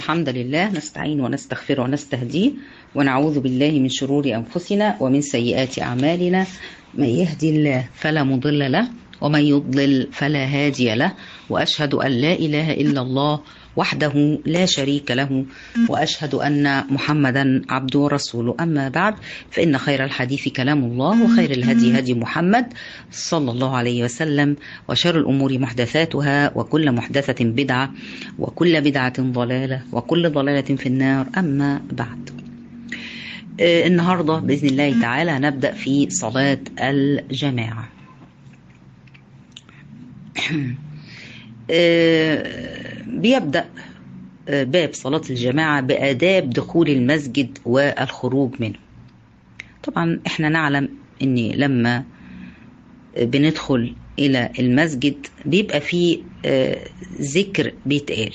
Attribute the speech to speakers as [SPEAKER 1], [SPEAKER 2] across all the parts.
[SPEAKER 1] الحمد لله نستعين ونستغفر ونستهديه ونعوذ بالله من شرور أنفسنا ومن سيئات أعمالنا من يهدي الله فلا مضل له ومن يضلل فلا هادي له وأشهد أن لا إله إلا الله وحده لا شريك له وأشهد أن محمدا عبده ورسوله أما بعد فإن خير الحديث كلام الله وخير الهدي هدي محمد صلى الله عليه وسلم وشر الأمور محدثاتها وكل محدثة بدعة وكل بدعة ضلالة وكل ضلالة في النار أما بعد آه النهاردة بإذن الله تعالى هنبدأ في صلاة الجماعة بيبدأ باب صلاة الجماعة بآداب دخول المسجد والخروج منه طبعا احنا نعلم ان لما بندخل الى المسجد بيبقى فيه ذكر بيتقال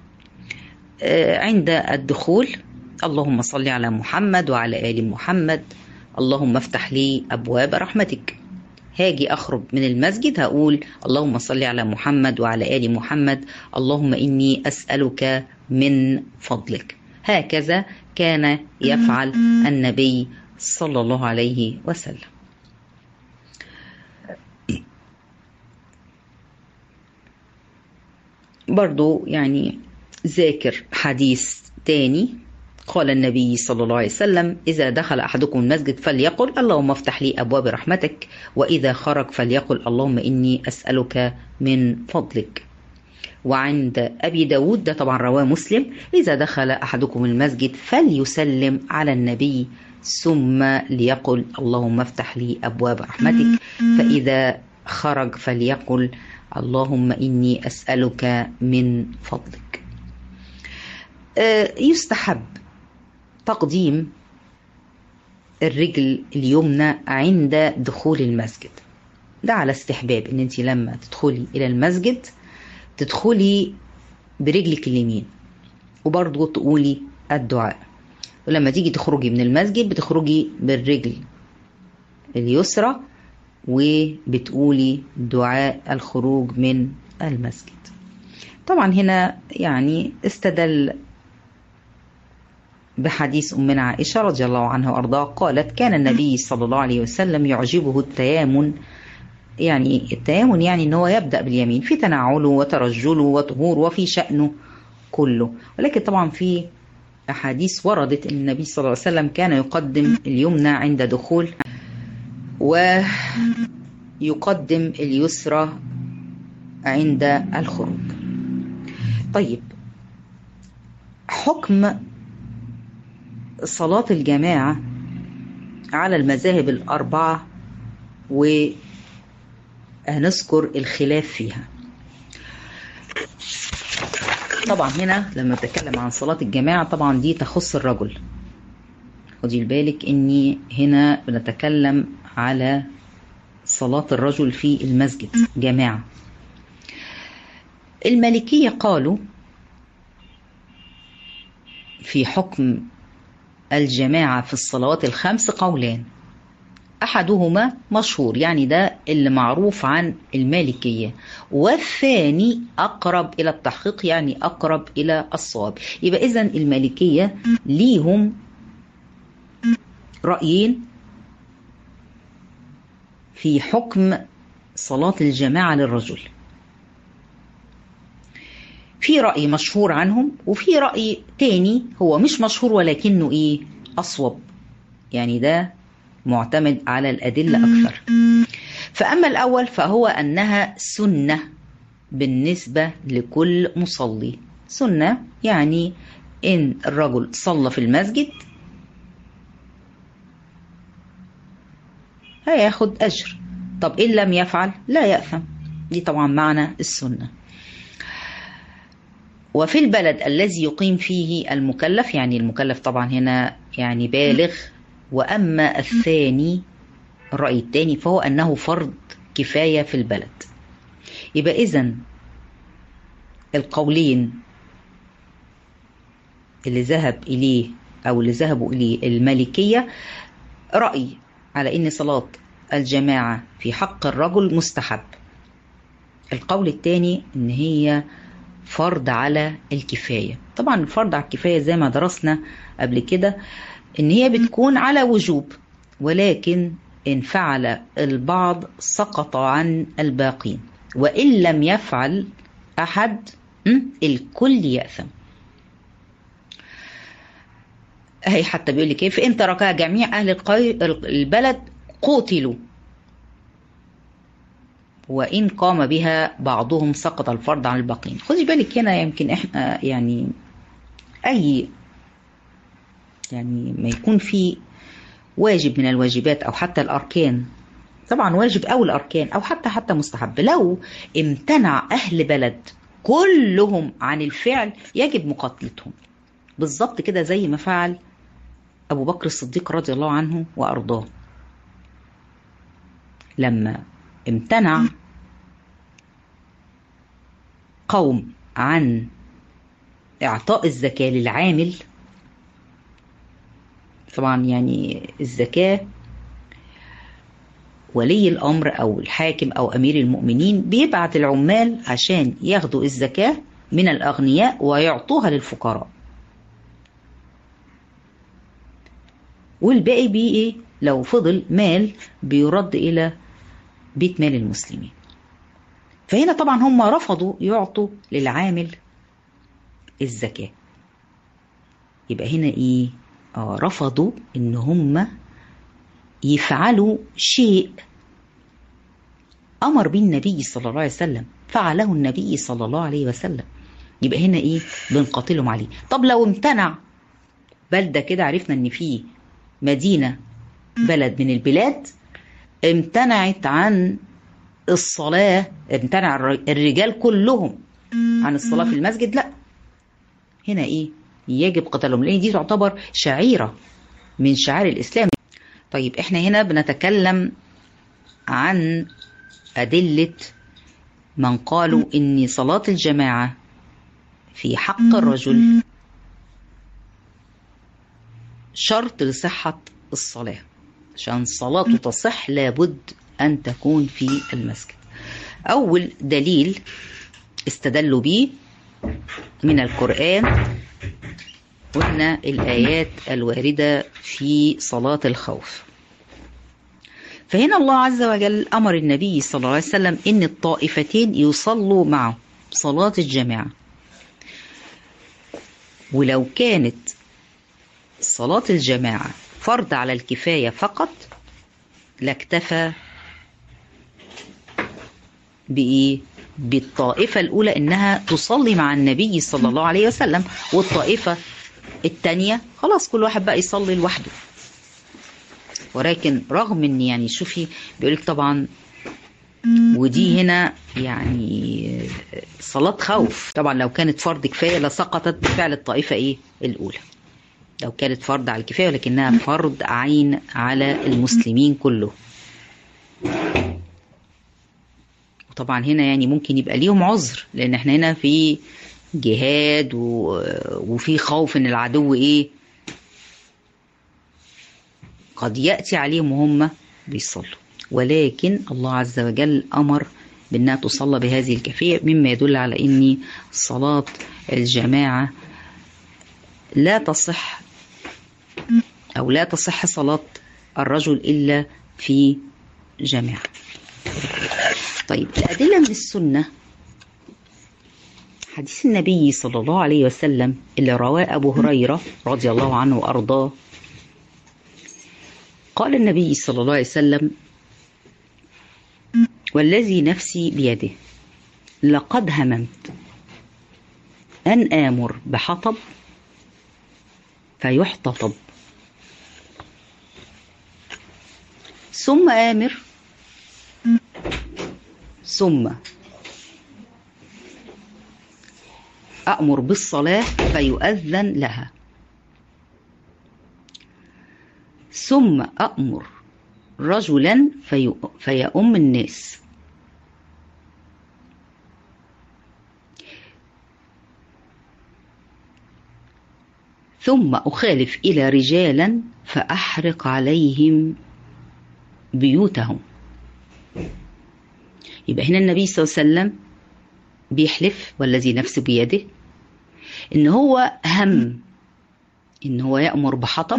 [SPEAKER 1] عند الدخول اللهم صل على محمد وعلى آل محمد اللهم افتح لي أبواب رحمتك هاجي أخرج من المسجد هقول اللهم صل على محمد وعلى آل محمد اللهم إني أسألك من فضلك هكذا كان يفعل النبي صلى الله عليه وسلم برضو يعني ذاكر حديث تاني قال النبي صلى الله عليه وسلم إذا دخل أحدكم المسجد فليقل اللهم افتح لي أبواب رحمتك وإذا خرج فليقل اللهم إني أسألك من فضلك وعند أبي داود ده طبعا رواه مسلم إذا دخل أحدكم المسجد فليسلم على النبي ثم ليقل اللهم افتح لي أبواب رحمتك فإذا خرج فليقل اللهم إني أسألك من فضلك يستحب تقديم الرجل اليمنى عند دخول المسجد ده على استحباب ان انت لما تدخلي الى المسجد تدخلي برجلك اليمين وبرضه تقولي الدعاء ولما تيجي تخرجي من المسجد بتخرجي بالرجل اليسرى وبتقولي دعاء الخروج من المسجد طبعا هنا يعني استدل بحديث أمنا عائشة رضي الله عنها وأرضاها قالت كان النبي صلى الله عليه وسلم يعجبه التيامن يعني التيامن يعني ان هو يبدأ باليمين في تنعله وترجله وطهور وفي شأنه كله ولكن طبعا في أحاديث وردت أن النبي صلى الله عليه وسلم كان يقدم اليمنى عند دخول ويقدم اليسرى عند الخروج طيب حكم صلاة الجماعة على المذاهب الأربعة وهنذكر الخلاف فيها طبعا هنا لما بتكلم عن صلاة الجماعة طبعا دي تخص الرجل خدي بالك اني هنا بنتكلم على صلاة الرجل في المسجد جماعة المالكية قالوا في حكم الجماعة في الصلوات الخمس قولان أحدهما مشهور يعني ده اللي معروف عن المالكية والثاني أقرب إلى التحقيق يعني أقرب إلى الصواب يبقى إذا المالكية ليهم رأيين في حكم صلاة الجماعة للرجل في رأي مشهور عنهم وفي رأي تاني هو مش مشهور ولكنه ايه أصوب يعني ده معتمد على الأدلة أكثر فأما الأول فهو أنها سنة بالنسبة لكل مصلي سنة يعني إن الرجل صلى في المسجد هياخد أجر طب إن لم يفعل لا يأثم دي طبعا معنى السنه وفي البلد الذي يقيم فيه المكلف يعني المكلف طبعا هنا يعني بالغ وأما الثاني الرأي الثاني فهو أنه فرض كفاية في البلد يبقى إذا القولين اللي ذهب إليه أو اللي ذهبوا إليه المالكية رأي على أن صلاة الجماعة في حق الرجل مستحب القول الثاني أن هي فرض على الكفاية طبعا الفرض على الكفاية زي ما درسنا قبل كده ان هي بتكون على وجوب ولكن ان فعل البعض سقط عن الباقين وان لم يفعل احد الكل يأثم هي حتى بيقول لك ايه فان تركها جميع اهل البلد قتلوا وإن قام بها بعضهم سقط الفرض عن الباقين خدي بالك هنا يمكن إحنا يعني أي يعني ما يكون في واجب من الواجبات أو حتى الأركان طبعا واجب أو الأركان أو حتى حتى مستحب لو امتنع أهل بلد كلهم عن الفعل يجب مقاتلتهم بالظبط كده زي ما فعل أبو بكر الصديق رضي الله عنه وأرضاه لما امتنع قوم عن إعطاء الزكاة للعامل طبعا يعني الزكاة ولي الأمر أو الحاكم أو أمير المؤمنين بيبعت العمال عشان ياخدوا الزكاة من الأغنياء ويعطوها للفقراء والباقي بيه إيه لو فضل مال بيرد إلى بيت مال المسلمين فهنا طبعا هم رفضوا يعطوا للعامل الزكاة يبقى هنا ايه آه رفضوا ان هم يفعلوا شيء امر به النبي صلى الله عليه وسلم فعله النبي صلى الله عليه وسلم يبقى هنا ايه بنقاتلهم عليه طب لو امتنع بلده كده عرفنا ان في مدينه بلد من البلاد امتنعت عن الصلاة امتنع الرجال كلهم عن الصلاة في المسجد لا هنا ايه يجب قتالهم لان دي تعتبر شعيرة من شعائر الاسلام طيب احنا هنا بنتكلم عن أدلة من قالوا ان صلاة الجماعة في حق الرجل شرط لصحة الصلاة عشان صلاته تصح لابد أن تكون في المسجد أول دليل استدلوا به من القرآن قلنا الآيات الواردة في صلاة الخوف فهنا الله عز وجل أمر النبي صلى الله عليه وسلم إن الطائفتين يصلوا معه صلاة الجماعة ولو كانت صلاة الجماعة فرض على الكفاية فقط لاكتفى بإيه؟ بالطائفة الأولى إنها تصلي مع النبي صلى الله عليه وسلم والطائفة الثانية خلاص كل واحد بقى يصلي لوحده ولكن رغم ان يعني شوفي بيقولك طبعا ودي هنا يعني صلاة خوف طبعا لو كانت فرض كفاية لسقطت بفعل الطائفة ايه الأولى لو كانت فرض على الكفاية ولكنها فرض عين على المسلمين كله وطبعا هنا يعني ممكن يبقى ليهم عذر لأن احنا هنا في جهاد و... وفي خوف ان العدو ايه قد يأتي عليهم وهم بيصلوا ولكن الله عز وجل أمر بأنها تصلى بهذه الكفية مما يدل على أن صلاة الجماعة لا تصح أو لا تصح صلاة الرجل إلا في جماعة طيب الأدلة من السنة حديث النبي صلى الله عليه وسلم اللي رواه أبو هريرة رضي الله عنه وأرضاه قال النبي صلى الله عليه وسلم والذي نفسي بيده لقد هممت أن آمر بحطب فيحتطب ثم آمر ثم أأمر بالصلاة فيؤذن لها ثم أأمر رجلا في فيؤم الناس ثم أخالف إلى رجالا فأحرق عليهم بيوتهم يبقى هنا النبي صلى الله عليه وسلم بيحلف والذي نفسه بيده ان هو هم ان هو يأمر بحطب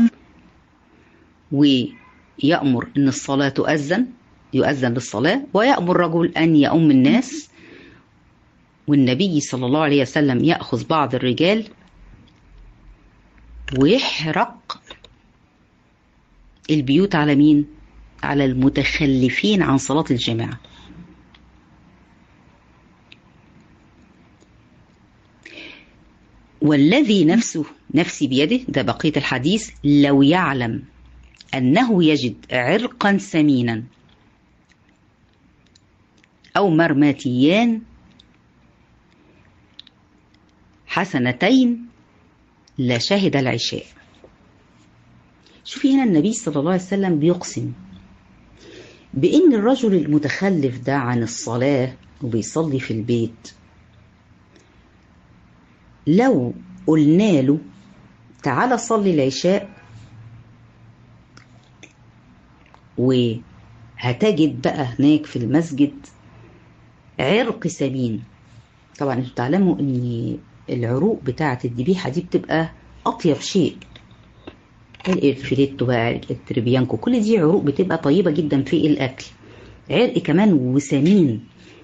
[SPEAKER 1] ويأمر ان الصلاة تؤذن يؤذن للصلاة ويأمر رجل أن يؤم الناس والنبي صلى الله عليه وسلم يأخذ بعض الرجال ويحرق البيوت على مين؟ على المتخلفين عن صلاة الجماعة والذي نفسه نفسي بيده ده بقية الحديث لو يعلم أنه يجد عرقا سمينا أو مرماتيان حسنتين لشهد العشاء شوفي هنا النبي صلى الله عليه وسلم بيقسم بأن الرجل المتخلف ده عن الصلاة وبيصلي في البيت لو قلنا له تعالى صلي العشاء وهتجد بقى هناك في المسجد عرق سمين طبعا انتوا تعلموا ان العروق بتاعة الذبيحة دي بتبقى أطيب شيء الفريتو بقى التربيانكو كل دي عروق بتبقى طيبة جدا في الأكل عرق كمان وسمين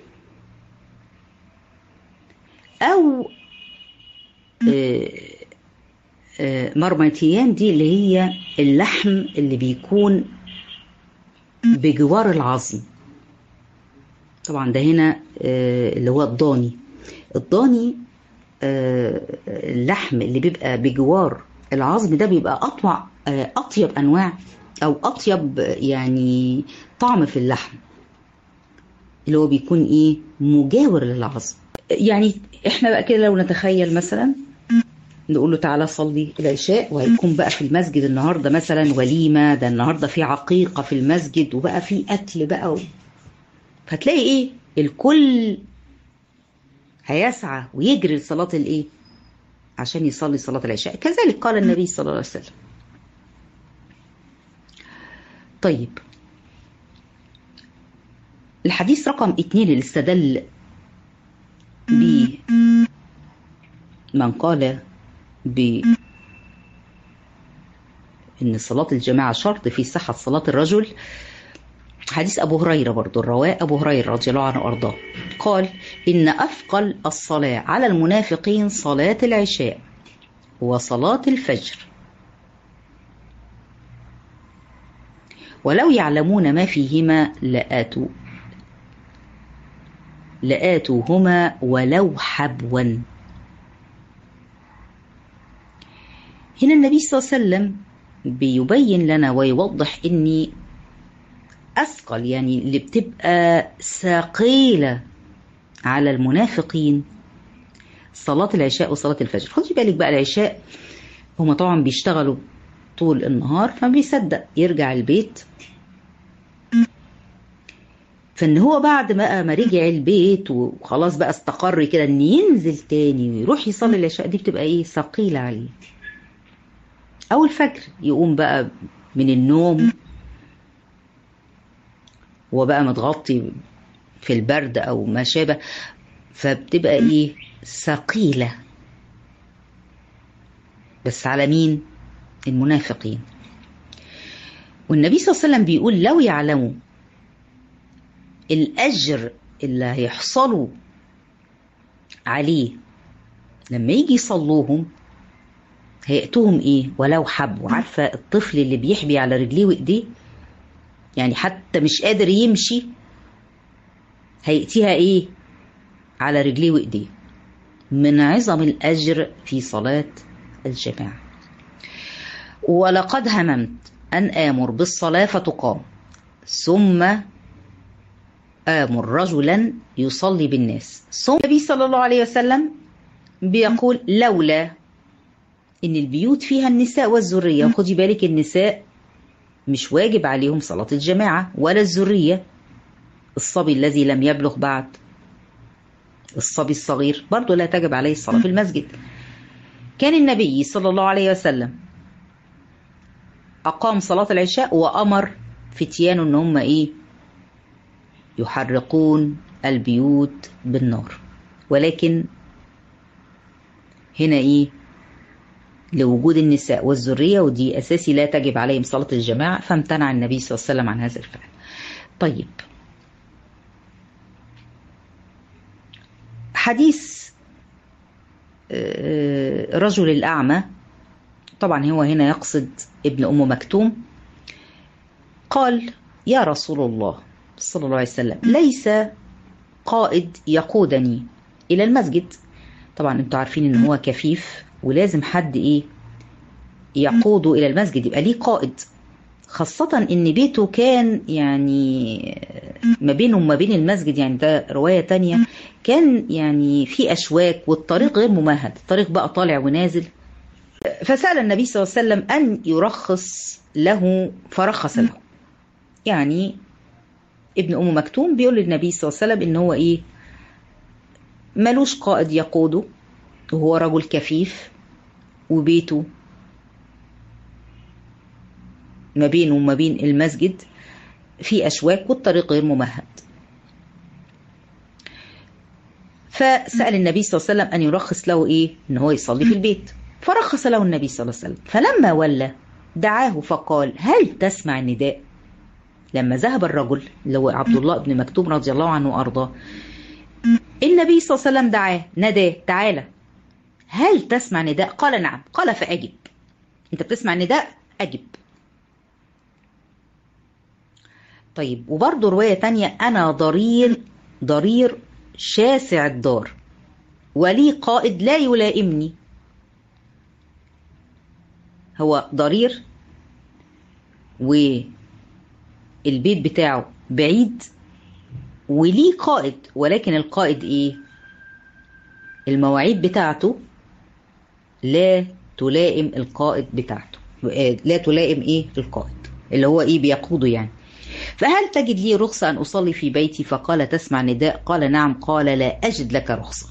[SPEAKER 1] أو آه، آه، مرمتيان دي اللي هي اللحم اللي بيكون بجوار العظم طبعا ده هنا آه، اللي هو الضاني الضاني آه، اللحم اللي بيبقى بجوار العظم ده بيبقى أطوع آه، أطيب أنواع أو أطيب يعني طعم في اللحم اللي هو بيكون إيه مجاور للعظم يعني إحنا بقى كده لو نتخيل مثلا نقول له تعالى صلي العشاء وهيكون بقى في المسجد النهارده مثلا وليمه ده النهارده في عقيقه في المسجد وبقى في اكل بقى و... فتلاقي ايه الكل هيسعى ويجري لصلاه الايه عشان يصلي صلاه العشاء كذلك قال النبي صلى الله عليه وسلم طيب الحديث رقم اتنين اللي استدل به من قال ب ان صلاة الجماعة شرط في صحة صلاة الرجل حديث أبو هريرة برضو الرواء أبو هريرة رضي الله عنه وأرضاه قال إن أثقل الصلاة على المنافقين صلاة العشاء وصلاة الفجر ولو يعلمون ما فيهما لآتوا لآتوهما ولو حبوا هنا النبي صلى الله عليه وسلم بيبين لنا ويوضح اني اثقل يعني اللي بتبقى ثقيله على المنافقين صلاة العشاء وصلاة الفجر خدي بالك بقى العشاء هما طبعا بيشتغلوا طول النهار فما بيصدق يرجع البيت فان هو بعد ما ما رجع البيت وخلاص بقى استقر كده ان ينزل تاني ويروح يصلي العشاء دي بتبقى ايه ثقيله عليه او الفجر يقوم بقى من النوم وبقى متغطي في البرد او ما شابه فبتبقى ايه ثقيله بس على مين المنافقين والنبي صلى الله عليه وسلم بيقول لو يعلموا الاجر اللي هيحصلوا عليه لما يجي يصلوهم هيأتوهم ايه ولو حبوا عارفة الطفل اللي بيحبي على رجليه وايديه يعني حتى مش قادر يمشي هيأتيها ايه على رجليه وايديه من عظم الأجر في صلاة الجماعة ولقد هممت أن آمر بالصلاة فتقام ثم آمر رجلا يصلي بالناس ثم النبي صلى الله عليه وسلم بيقول لولا ان البيوت فيها النساء والذرية وخدي بالك النساء مش واجب عليهم صلاة الجماعة ولا الذرية الصبي الذي لم يبلغ بعد الصبي الصغير برضه لا تجب عليه الصلاة في المسجد كان النبي صلى الله عليه وسلم أقام صلاة العشاء وأمر فتيانه إن هم إيه يحرقون البيوت بالنار ولكن هنا ايه لوجود النساء والذرية ودي أساسي لا تجب عليهم صلاة الجماعة فامتنع النبي صلى الله عليه وسلم عن هذا الفعل طيب حديث رجل الأعمى طبعا هو هنا يقصد ابن أم مكتوم قال يا رسول الله صلى الله عليه وسلم ليس قائد يقودني إلى المسجد طبعا انتوا عارفين ان هو كفيف ولازم حد ايه يقوده الى المسجد يبقى ليه قائد خاصة ان بيته كان يعني ما بينه وما بين المسجد يعني ده رواية تانية كان يعني في اشواك والطريق غير ممهد الطريق بقى طالع ونازل فسأل النبي صلى الله عليه وسلم ان يرخص له فرخص له يعني ابن ام مكتوم بيقول للنبي صلى الله عليه وسلم ان هو ايه ملوش قائد يقوده وهو رجل كفيف وبيته ما بينه وما بين المسجد في أشواك والطريق غير ممهد فسأل النبي صلى الله عليه وسلم أن يرخص له إيه؟ إن هو يصلي في البيت فرخص له النبي صلى الله عليه وسلم فلما ولى دعاه فقال هل تسمع النداء لما ذهب الرجل اللي هو عبد الله بن مكتوم رضي الله عنه وأرضاه النبي صلى الله عليه وسلم دعاه ناداه تعالى هل تسمع نداء قال نعم قال فأجب انت بتسمع نداء أجب طيب وبرضه رواية تانية أنا ضرير ضرير شاسع الدار ولي قائد لا يلائمني هو ضرير والبيت بتاعه بعيد وليه قائد ولكن القائد ايه المواعيد بتاعته لا تلائم القائد بتاعته لا تلائم ايه القائد اللي هو ايه بيقوده يعني فهل تجد لي رخصة أن أصلي في بيتي فقال تسمع نداء قال نعم قال لا أجد لك رخصة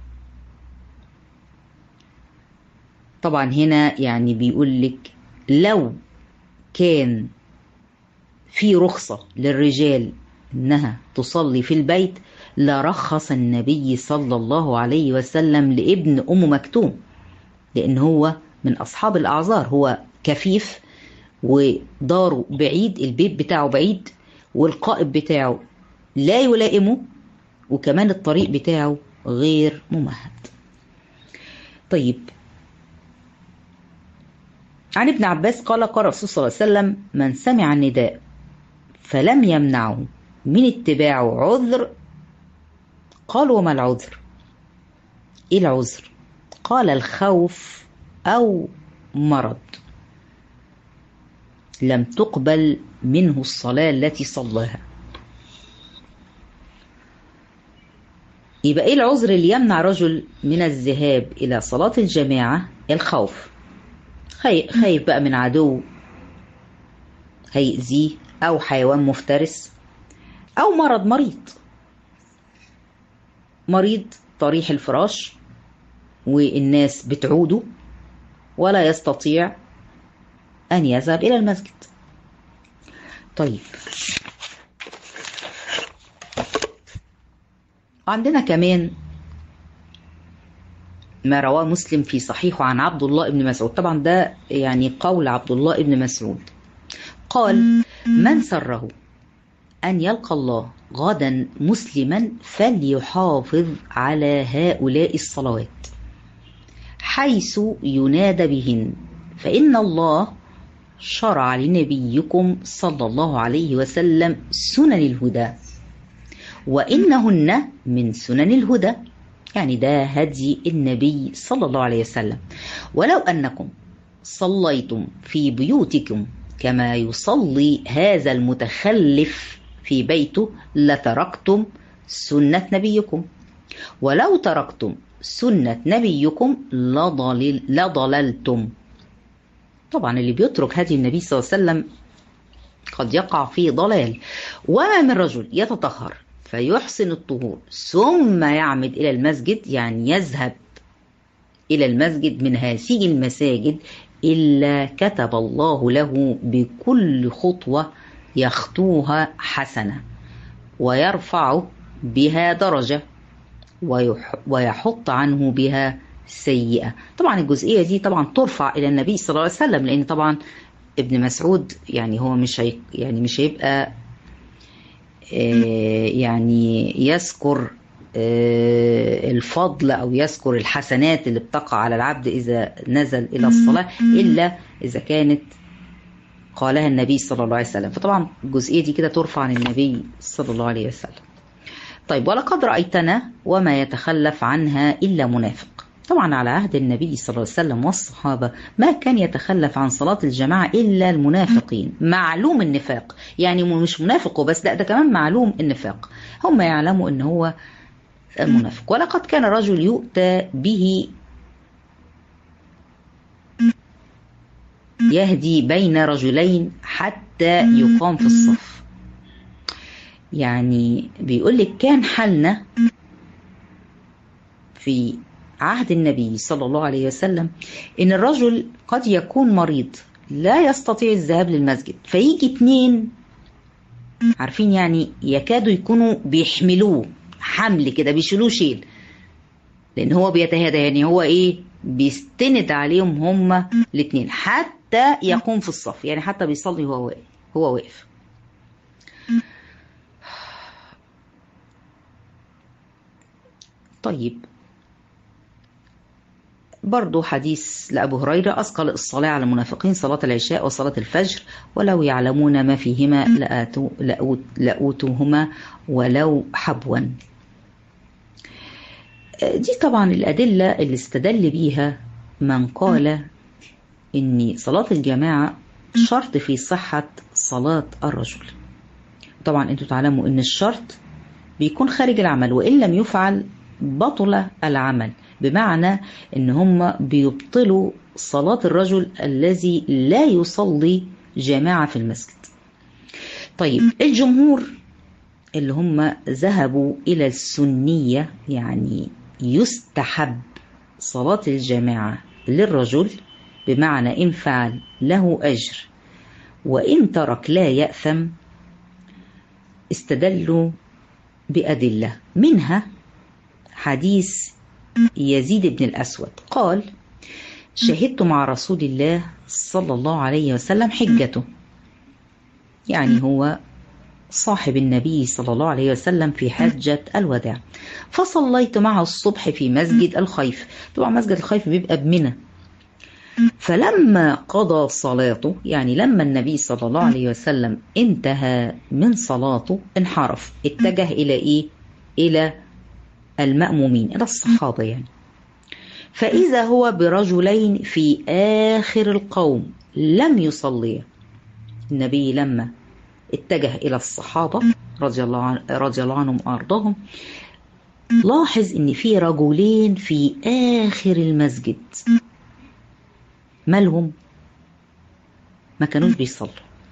[SPEAKER 1] طبعا هنا يعني بيقول لك لو كان في رخصة للرجال انها تصلي في البيت لرخص النبي صلى الله عليه وسلم لابن ام مكتوم لان هو من اصحاب الاعذار هو كفيف وداره بعيد البيت بتاعه بعيد والقائد بتاعه لا يلائمه وكمان الطريق بتاعه غير ممهد طيب عن ابن عباس قال قال الرسول صلى الله عليه وسلم من سمع النداء فلم يمنعه من اتباعه عذر قال وما العذر ايه العذر قال الخوف او مرض لم تقبل منه الصلاة التي صلاها يبقى ايه العذر اللي يمنع رجل من الذهاب الى صلاة الجماعة الخوف خايف بقى من عدو هيأذيه او حيوان مفترس أو مرض مريض مريض طريح الفراش والناس بتعوده ولا يستطيع أن يذهب إلى المسجد طيب عندنا كمان ما رواه مسلم في صحيحه عن عبد الله بن مسعود طبعا ده يعني قول عبد الله بن مسعود قال من سره أن يلقى الله غدا مسلما فليحافظ على هؤلاء الصلوات حيث ينادى بهن فإن الله شرع لنبيكم صلى الله عليه وسلم سنن الهدى وإنهن من سنن الهدى يعني ده هدي النبي صلى الله عليه وسلم ولو أنكم صليتم في بيوتكم كما يصلي هذا المتخلف في بيته لتركتم سنة نبيكم ولو تركتم سنة نبيكم لضلل لضللتم طبعا اللي بيترك هدي النبي صلى الله عليه وسلم قد يقع في ضلال وما من رجل يتطهر فيحسن الطهور ثم يعمد إلى المسجد يعني يذهب إلى المسجد من هذه المساجد إلا كتب الله له بكل خطوة يخطوها حسنة ويرفع بها درجة ويحط عنه بها سيئة طبعا الجزئية دي طبعا ترفع إلى النبي صلى الله عليه وسلم لأن طبعا ابن مسعود يعني هو مش هي يعني مش هيبقى يعني يذكر الفضل أو يذكر الحسنات اللي بتقع على العبد إذا نزل إلى الصلاة إلا إذا كانت قالها النبي صلى الله عليه وسلم فطبعا الجزئية دي كده ترفع عن النبي صلى الله عليه وسلم طيب ولقد رأيتنا وما يتخلف عنها إلا منافق طبعا على عهد النبي صلى الله عليه وسلم والصحابة ما كان يتخلف عن صلاة الجماعة إلا المنافقين معلوم النفاق يعني مش منافق وبس لا ده كمان معلوم النفاق هم يعلموا ان هو منافق ولقد كان رجل يؤتى به يهدي بين رجلين حتى يقام في الصف يعني بيقول لك كان حالنا في عهد النبي صلى الله عليه وسلم ان الرجل قد يكون مريض لا يستطيع الذهاب للمسجد فيجي اتنين عارفين يعني يكادوا يكونوا بيحملوه حمل كده بيشيلوه شيل لان هو بيتهادى يعني هو ايه بيستند عليهم هما الاثنين حتى يقوم في الصف يعني حتى بيصلي وهو واقف هو واقف طيب برضو حديث لأبو هريرة أثقل الصلاة على المنافقين صلاة العشاء وصلاة الفجر ولو يعلمون ما فيهما لآتو لأوت لأوتوهما ولو حبوا دي طبعا الأدلة اللي استدل بيها من قال إن صلاة الجماعة شرط في صحة صلاة الرجل طبعا انتوا تعلموا ان الشرط بيكون خارج العمل وإن لم يفعل بطل العمل بمعنى ان هم بيبطلوا صلاة الرجل الذي لا يصلي جماعة في المسجد طيب الجمهور اللي هم ذهبوا إلى السنية يعني يستحب صلاة الجماعة للرجل بمعنى إن فعل له أجر وإن ترك لا يأثم استدلوا بأدلة منها حديث يزيد بن الأسود قال شهدت مع رسول الله صلى الله عليه وسلم حجته يعني هو صاحب النبي صلى الله عليه وسلم في حجة الوداع فصليت معه الصبح في مسجد الخيف طبعا مسجد الخيف بيبقى بمنى فلما قضى صلاته يعني لما النبي صلى الله عليه وسلم انتهى من صلاته انحرف اتجه إلى إيه؟ إلى المأمومين إلى الصحابة يعني فإذا هو برجلين في آخر القوم لم يصليا النبي لما اتجه إلى الصحابة رضي الله, عن رضي الله عنهم وأرضاهم لاحظ إن في رجلين في آخر المسجد مالهم ما كانوش بيصلوا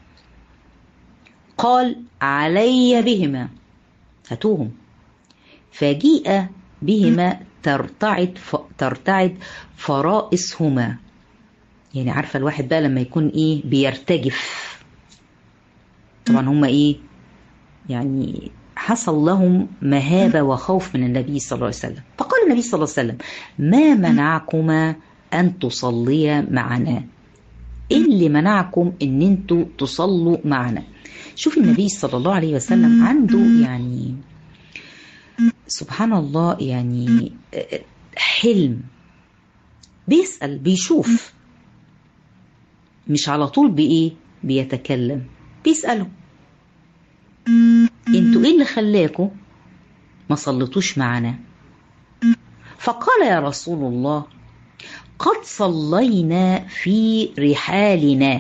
[SPEAKER 1] قال علي بهما هاتوهم فجيء بهما ترتعد ف... ترتعد فرائسهما يعني عارفه الواحد بقى لما يكون ايه بيرتجف طبعا هما ايه يعني حصل لهم مهابه وخوف من النبي صلى الله عليه وسلم فقال النبي صلى الله عليه وسلم ما منعكما ان تصليا معنا ايه اللي منعكم ان انتوا تصلوا معنا شوف النبي صلى الله عليه وسلم عنده يعني سبحان الله يعني حلم بيسأل بيشوف مش على طول بإيه بيتكلم بيسأله انتوا ايه اللي خلاكوا ما صليتوش معنا فقال يا رسول الله قد صلينا في رحالنا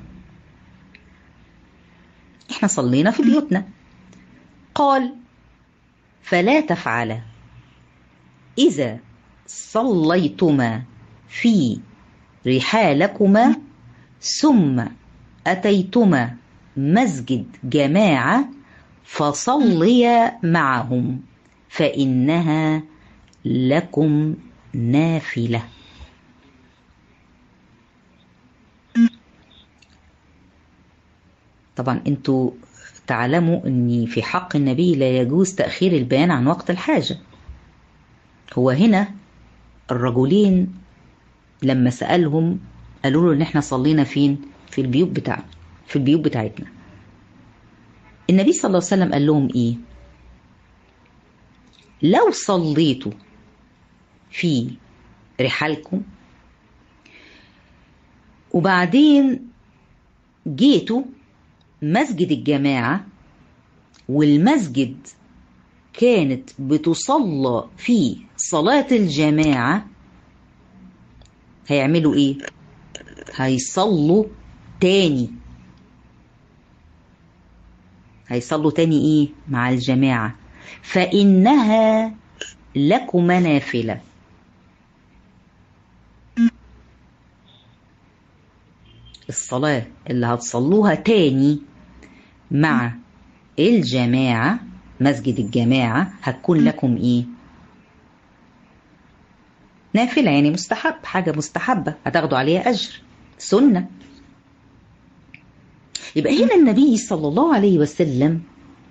[SPEAKER 1] احنا صلينا في بيوتنا قال فلا تفعلا إذا صليتما في رحالكما ثم أتيتما مسجد جماعة فصليا معهم فإنها لكم نافلة طبعا انتوا تعلموا ان في حق النبي لا يجوز تأخير البيان عن وقت الحاجة هو هنا الرجلين لما سألهم قالوا له ان احنا صلينا فين في البيوت بتاعنا في البيوت بتاعتنا النبي صلى الله عليه وسلم قال لهم ايه لو صليتوا في رحالكم وبعدين جيتوا مسجد الجماعة والمسجد كانت بتصلى فيه صلاة الجماعة هيعملوا ايه هيصلوا تاني هيصلوا تاني ايه مع الجماعة فإنها لكم نافلة الصلاة اللي هتصلوها تاني مع الجماعة مسجد الجماعة هتكون لكم ايه نافلة يعني مستحب حاجة مستحبة هتاخدوا عليها أجر سنة يبقى هنا النبي صلى الله عليه وسلم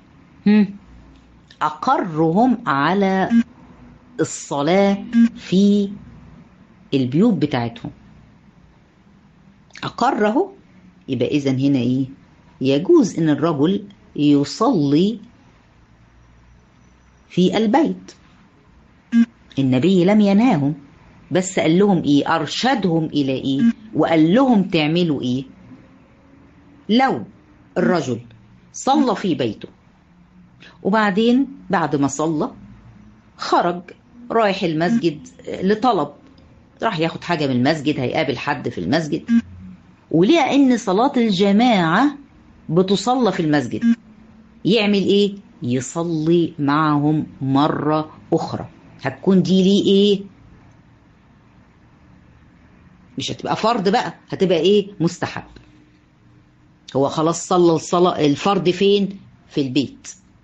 [SPEAKER 1] أقرهم على الصلاة في البيوت بتاعتهم أقره يبقى إذا هنا إيه يجوز إن الرجل يصلي في البيت النبي لم ينهاهم بس قال لهم ايه ارشدهم الى ايه وقال لهم تعملوا ايه لو الرجل صلى في بيته وبعدين بعد ما صلى خرج رايح المسجد لطلب راح ياخد حاجة من المسجد هيقابل حد في المسجد ولقى ان صلاة الجماعة بتصلى في المسجد يعمل ايه يصلي معهم مرة اخرى هتكون دي ليه ايه مش هتبقى فرض بقى هتبقى ايه مستحب هو خلاص صلى الصلاة الفرض فين في البيت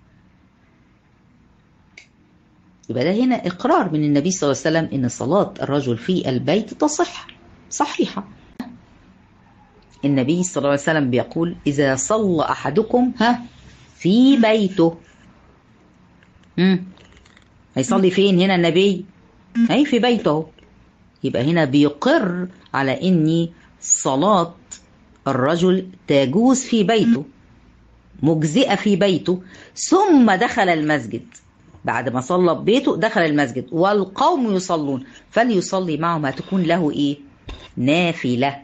[SPEAKER 1] يبقى ده هنا إقرار من النبي صلى الله عليه وسلم إن صلاة الرجل في البيت تصح صحيحة النبي صلى الله عليه وسلم بيقول إذا صلى أحدكم ها في بيته مم. هيصلي فين هنا النبي هي في بيته يبقى هنا بيقر على إن صلاة الرجل تجوز في بيته مجزئة في بيته ثم دخل المسجد بعد ما صلى ببيته دخل المسجد والقوم يصلون فليصلي معهم هتكون له ايه نافلة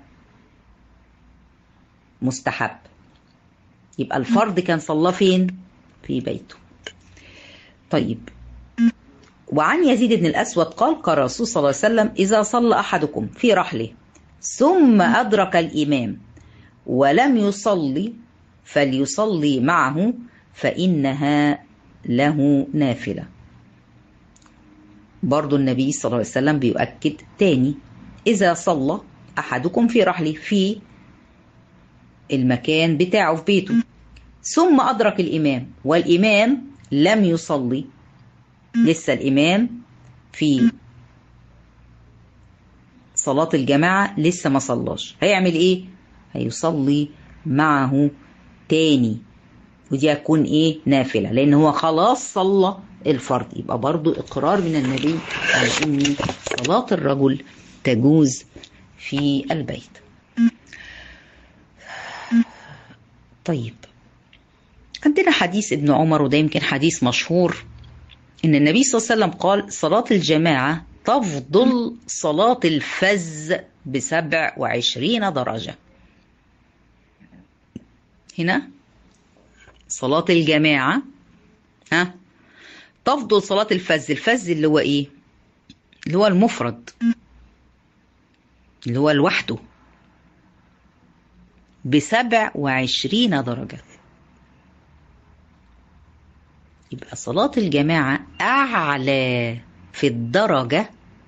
[SPEAKER 1] مستحب يبقى الفرض كان صلى فين في بيته طيب وعن يزيد بن الأسود قال قال الرسول صلى الله عليه وسلم إذا صلى أحدكم في رحله ثم أدرك الإمام ولم يصلي فليصلي معه فإنها له نافلة برضو النبي صلى الله عليه وسلم بيؤكد تاني إذا صلى أحدكم في رحله في المكان بتاعه في بيته ثم أدرك الإمام والإمام لم يصلي لسه الإمام في صلاة الجماعة لسه ما صلاش هيعمل إيه؟ هيصلي معه تاني ودي هتكون ايه نافله لان هو خلاص صلى الفرض يبقى برضو اقرار من النبي على ان صلاه الرجل تجوز في البيت طيب عندنا حديث ابن عمر وده يمكن حديث مشهور ان النبي صلى الله عليه وسلم قال صلاه الجماعه تفضل صلاه الفز بسبع وعشرين درجه هنا صلاة الجماعة ها تفضل صلاة الفز الفز اللي هو ايه اللي هو المفرد اللي هو لوحده بسبع وعشرين درجة يبقى صلاة الجماعة أعلى في الدرجة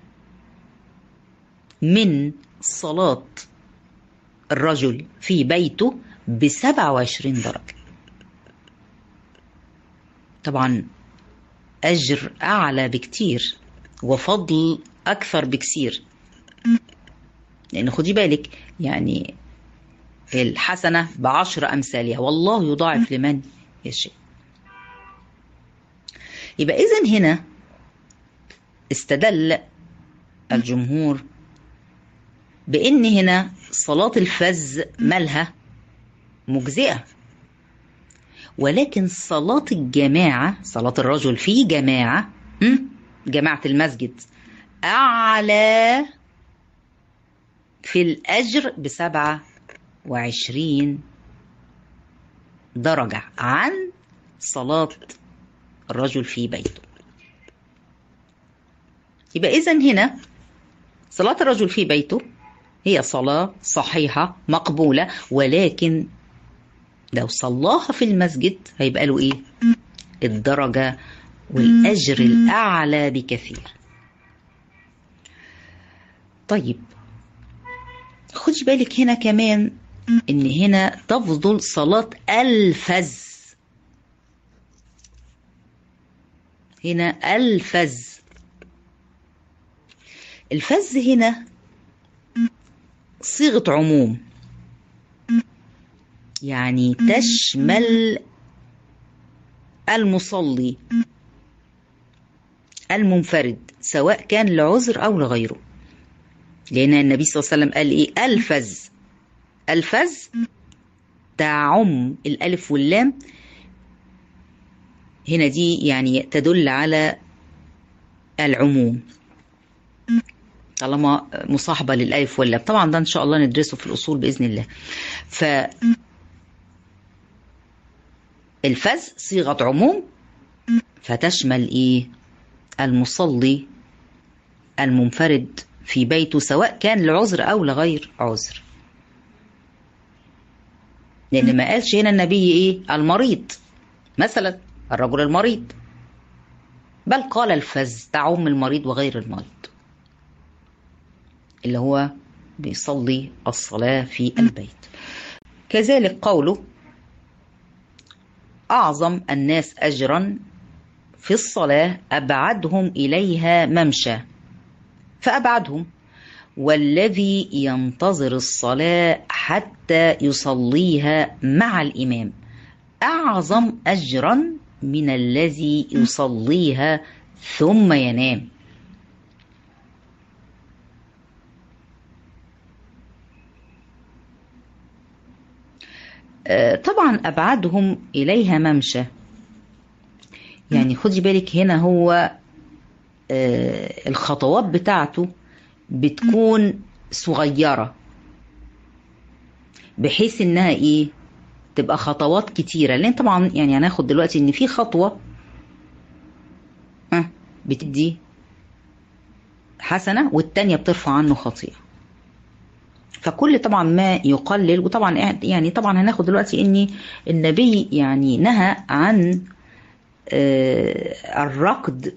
[SPEAKER 1] من صلاة الرجل في بيته بسبع وعشرين درجة طبعا أجر أعلى بكتير وفضل أكثر بكثير لأن خدي بالك يعني الحسنة بعشر أمثالها والله يضاعف لمن يشاء يبقى إذن هنا استدل الجمهور بان هنا صلاة الفز مالها مجزئة ولكن صلاة الجماعة صلاة الرجل في جماعة م? جماعة المسجد أعلى في الأجر بسبعة وعشرين درجة عن صلاة الرجل في بيته يبقى إذا هنا صلاة الرجل في بيته هي صلاة صحيحة مقبولة ولكن لو صلاها في المسجد هيبقى له إيه؟ الدرجة والأجر الأعلى بكثير طيب خدي بالك هنا كمان ان هنا تفضل صلاة الفز هنا الفز الفز هنا صيغة عموم يعني تشمل المصلي المنفرد سواء كان لعذر أو لغيره لأن النبي صلى الله عليه وسلم قال إيه الفز الفز تعم الألف واللام هنا دي يعني تدل على العموم طالما مصاحبة للألف واللام طبعا ده إن شاء الله ندرسه في الأصول بإذن الله ف الفز صيغة عموم فتشمل إيه المصلي المنفرد في بيته سواء كان لعذر أو لغير عذر لأن ما قالش هنا النبي إيه المريض مثلا الرجل المريض بل قال الفز تعم المريض وغير المريض اللي هو بيصلي الصلاة في البيت كذلك قوله أعظم الناس أجرا في الصلاة أبعدهم إليها ممشى فأبعدهم والذي ينتظر الصلاة حتى يصليها مع الإمام أعظم أجرا من الذي يصليها ثم ينام طبعا أبعدهم إليها ممشى يعني خدي بالك هنا هو الخطوات بتاعته بتكون صغيرة بحيث انها ايه تبقى خطوات كتيرة لان طبعا يعني هناخد دلوقتي ان في خطوة ها بتدي حسنة والتانية بترفع عنه خطيئة فكل طبعا ما يقلل وطبعا يعني طبعا هناخد دلوقتي ان النبي يعني نهى عن الركض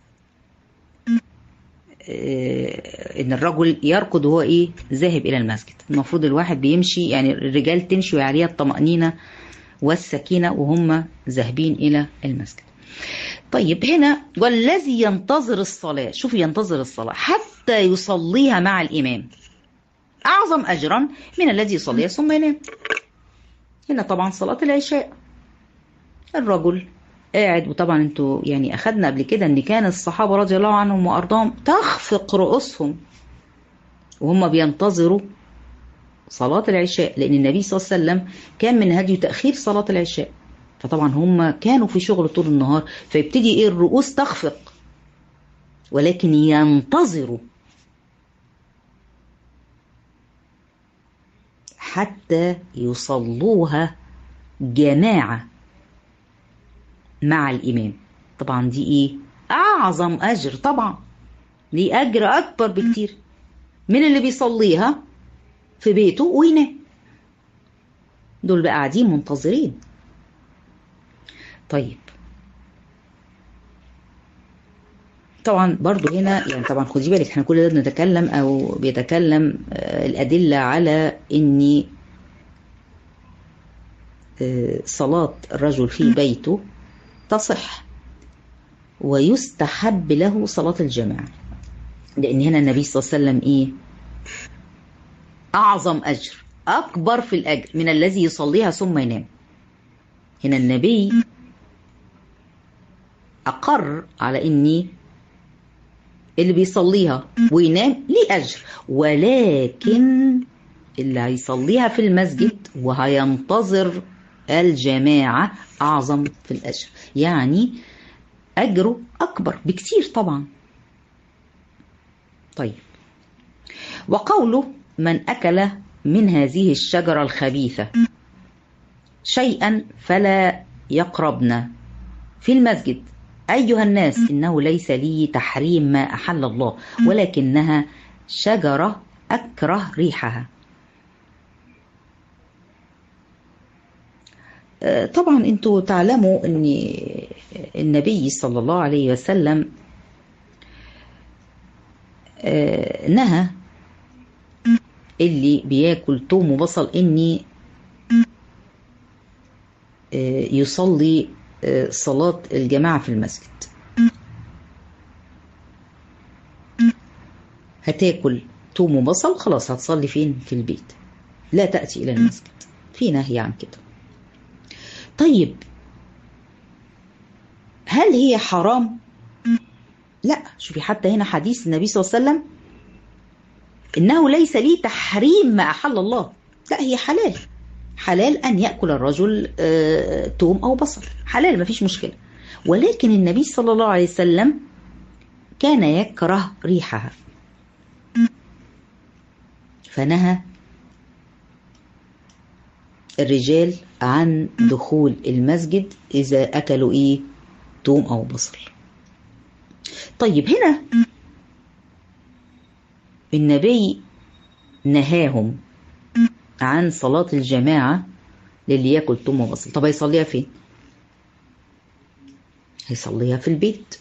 [SPEAKER 1] ان الرجل يركض وهو ايه ذاهب الى المسجد المفروض الواحد بيمشي يعني الرجال تمشي عليها الطمأنينة والسكينة وهم ذاهبين الى المسجد طيب هنا والذي ينتظر الصلاة شوف ينتظر الصلاة حتى يصليها مع الإمام أعظم أجرا من الذي يصليها ثم ينام هنا طبعا صلاة العشاء الرجل قاعد وطبعا انتوا يعني اخدنا قبل كده ان كان الصحابه رضي الله عنهم وارضاهم تخفق رؤوسهم وهم بينتظروا صلاة العشاء لأن النبي صلى الله عليه وسلم كان من هديه تأخير صلاة العشاء فطبعا هم كانوا في شغل طول النهار فيبتدي ايه الرؤوس تخفق ولكن ينتظروا حتى يصلوها جماعه مع الإمام طبعا دي إيه أعظم أجر طبعا دي أجر أكبر بكتير من اللي بيصليها في بيته وينام دول بقى قاعدين منتظرين طيب طبعا برضو هنا يعني طبعا خدي بالك احنا كل ده بنتكلم او بيتكلم الادله على ان صلاه الرجل في بيته تصح ويستحب له صلاة الجماعة لأن هنا النبي صلى الله عليه وسلم إيه أعظم أجر أكبر في الأجر من الذي يصليها ثم ينام هنا النبي أقر على إني اللي بيصليها وينام ليه أجر ولكن اللي هيصليها في المسجد وهينتظر الجماعة أعظم في الأجر يعني أجره أكبر بكتير طبعا طيب وقوله من أكل من هذه الشجرة الخبيثة شيئا فلا يقربنا في المسجد أيها الناس إنه ليس لي تحريم ما أحل الله ولكنها شجرة أكره ريحها طبعا انتوا تعلموا ان النبي صلى الله عليه وسلم نهى اللي بياكل توم وبصل اني يصلي صلاة الجماعة في المسجد هتاكل توم وبصل خلاص هتصلي فين في البيت لا تأتي إلى المسجد في نهي عن كده طيب هل هي حرام لا شوفي حتى هنا حديث النبي صلى الله عليه وسلم إنه ليس لي تحريم ما أحل الله لا هي حلال حلال أن يأكل الرجل توم أو بصل حلال ما فيش مشكلة ولكن النبي صلى الله عليه وسلم كان يكره ريحها فنهى الرجال عن دخول المسجد إذا أكلوا إيه توم أو بصل طيب هنا النبي نهاهم عن صلاة الجماعة للي ياكل توم وبصل طب هيصليها فين هيصليها في البيت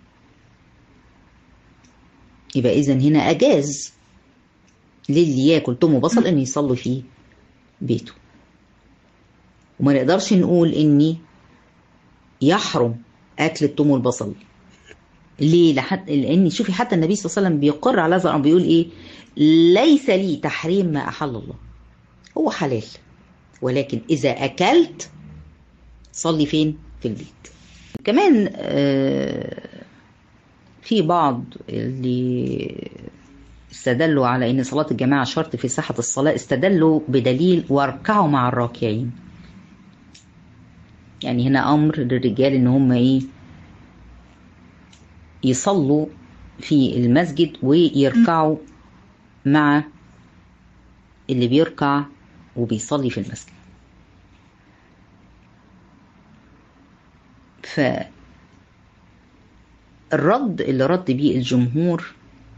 [SPEAKER 1] يبقى إذا هنا أجاز للي ياكل توم وبصل إن يصلي في بيته وما نقدرش نقول إني يحرم أكل التوم والبصل ليه لحد لان شوفي حتى النبي صلى الله عليه وسلم بيقر على هذا الامر بيقول ايه ليس لي تحريم ما احل الله هو حلال ولكن اذا اكلت صلي فين في البيت كمان آه في بعض اللي استدلوا على ان صلاه الجماعه شرط في صحه الصلاه استدلوا بدليل واركعوا مع الراكعين يعني هنا امر للرجال ان هم ايه يصلوا في المسجد ويركعوا مع اللي بيركع وبيصلي في المسجد فالرد اللي رد بيه الجمهور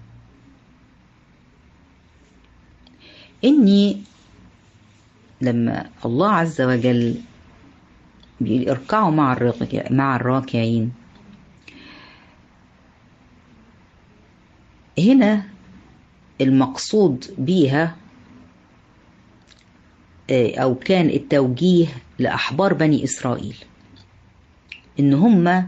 [SPEAKER 1] اني لما الله عز وجل بيقول اركعوا مع الراكع مع الراكعين هنا المقصود بيها او كان التوجيه لاحبار بني اسرائيل ان هم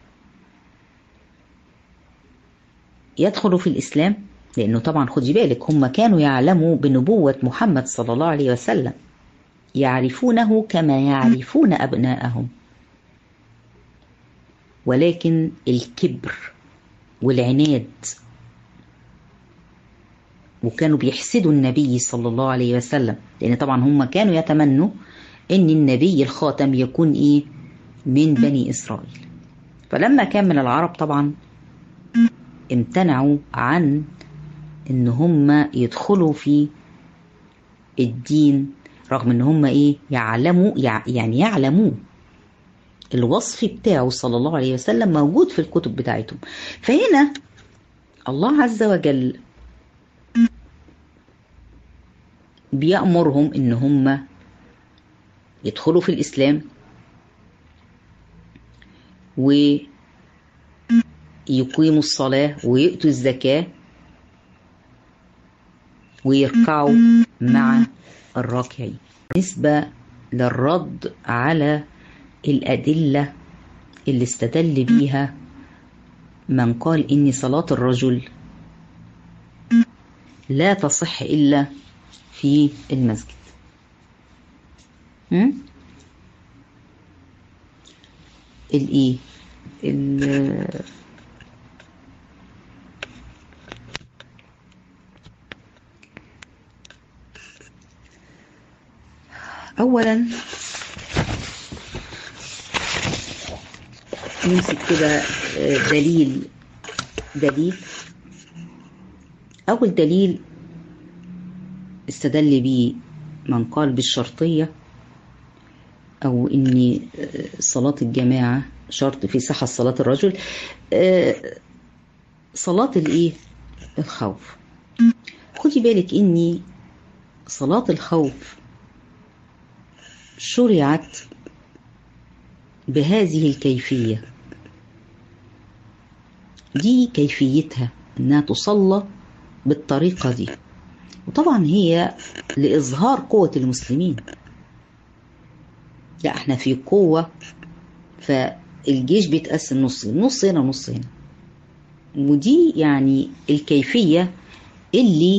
[SPEAKER 1] يدخلوا في الاسلام لانه طبعا خدي بالك هم كانوا يعلموا بنبوه محمد صلى الله عليه وسلم يعرفونه كما يعرفون ابناءهم ولكن الكبر والعناد وكانوا بيحسدوا النبي صلى الله عليه وسلم لان طبعا هم كانوا يتمنوا ان النبي الخاتم يكون ايه من بني اسرائيل فلما كان من العرب طبعا امتنعوا عن ان هم يدخلوا في الدين رغم ان هم ايه يعلموا يعني يعلموا الوصف بتاعه صلى الله عليه وسلم موجود في الكتب بتاعتهم فهنا الله عز وجل بيأمرهم ان هم يدخلوا في الاسلام ويقيموا الصلاة ويؤتوا الزكاة ويركعوا مع الراكعين بالنسبة للرد على الأدلة اللي استدل بيها من قال إن صلاة الرجل لا تصح إلا في المسجد الايه أولا نمسك كده دليل دليل أول دليل استدل به من قال بالشرطية أو إن صلاة الجماعة شرط في صحة صلاة الرجل صلاة الإيه؟ الخوف خدي بالك إني صلاة الخوف شرعت بهذه الكيفية دي كيفيتها إنها تصلى بالطريقة دي وطبعا هي لإظهار قوة المسلمين لا احنا في قوة فالجيش بيتقسم نصين نص هنا ونص هنا ودي يعني الكيفية اللي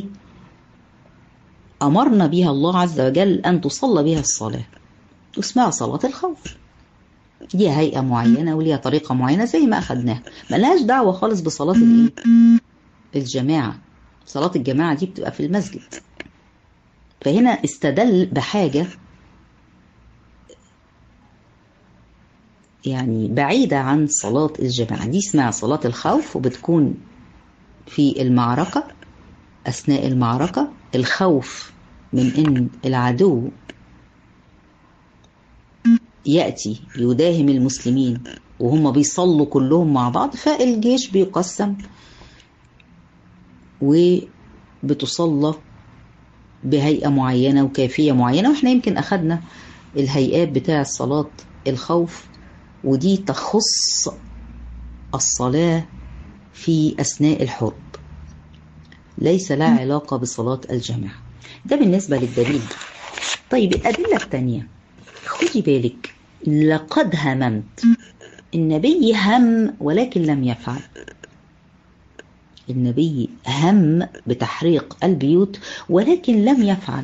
[SPEAKER 1] أمرنا بها الله عز وجل أن تصلى بها الصلاة اسمها صلاة الخوف ليها هيئة معينة وليها طريقة معينة زي ما أخدناها ملهاش دعوة خالص بصلاة الإيه؟ الجماعة صلاة الجماعة دي بتبقى في المسجد فهنا استدل بحاجة يعني بعيدة عن صلاة الجماعة دي اسمها صلاة الخوف وبتكون في المعركة أثناء المعركة الخوف من إن العدو يأتي يداهم المسلمين وهم بيصلوا كلهم مع بعض فالجيش بيقسم وبتصلى بهيئة معينة وكيفية معينة واحنا يمكن أخدنا الهيئات بتاع صلاة الخوف ودي تخص الصلاة في أثناء الحرب ليس لها علاقة بصلاة الجماعة ده بالنسبة للدليل طيب الأدلة الثانية خدي بالك لقد هممت النبي هم ولكن لم يفعل النبي هم بتحريق البيوت ولكن لم يفعل